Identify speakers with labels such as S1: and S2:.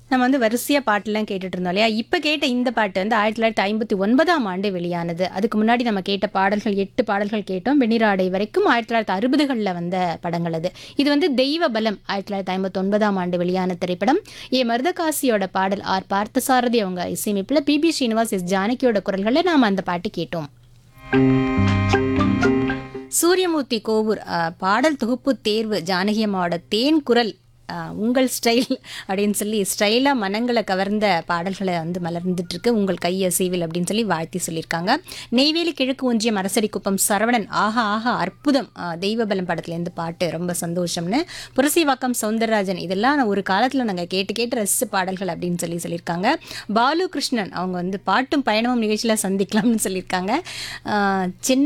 S1: நம்ம வந்து வரிசையாக பாட்டெல்லாம் கேட்டுட்டு இருந்தோம் இல்லையா இப்போ கேட்ட இந்த பாட்டு வந்து ஆயிரத்தி தொள்ளாயிரத்தி ஐம்பத்தி ஒன்பதாம் ஆண்டு வெளியானது அதுக்கு முன்னாடி நம்ம கேட்ட பாடல்கள் எட்டு பாடல்கள் கேட்டோம் வெண்ணிராடை வரைக்கும் ஆயிரத்தி தொள்ளாயிரத்தி அறுபதுகளில் வந்த படங்கள் அது இது வந்து தெய்வ பலம் ஆயிரத்தி தொள்ளாயிரத்தி ஐம்பத்தி ஒன்பதாம் ஆண்டு வெளியான திரைப்படம் ஏ மருதகாசியோட பாடல் ஆர் பார்த்தசாரதி அவங்க இசையமைப்பில் பிபி ஸ்ரீனிவாஸ் எஸ் ஜானகியோட குரல்களில் நாம் அந்த பாட்டு கேட்டோம் சூரியமூர்த்தி கோவூர் அஹ், பாடல் தொகுப்பு தேர்வு ஜானகி அம்மாவோட தேன் குரல் அஹ், உங்கள் ஸ்டைல் அப்படின்னு சொல்லி ஸ்டைலாக மனங்களை கவர்ந்த பாடல்களை வந்து மலர்ந்துட்டு இருக்கு உங்கள் கையசைவில் அப்படின்னு சொல்லி வாழ்த்தி சொல்லியிருக்காங்க நெய்வேலி கிழக்கு ஒன்றியம் அரசடி குப்பம் சரவணன் ஆஹா ஆஹா அற்புதம் அஹ், தெய்வபலம் படத்துலேருந்து பாட்டு ரொம்ப சந்தோஷம்னு புரசிவாக்கம் சௌந்தரராஜன் இதெல்லாம் நான் ஒரு காலத்தில் நாங்கள் கேட்டு கேட்டு ரசிச்ச பாடல்கள் அப்படின்னு சொல்லி சொல்லியிருக்காங்க பாலு கிருஷ்ணன் அவங்க வந்து பாட்டும் பயணமும் நிகழ்ச்சியில் சந்திக்கலாம்னு சொல்லியிருக்காங்க அஹ், சின்ன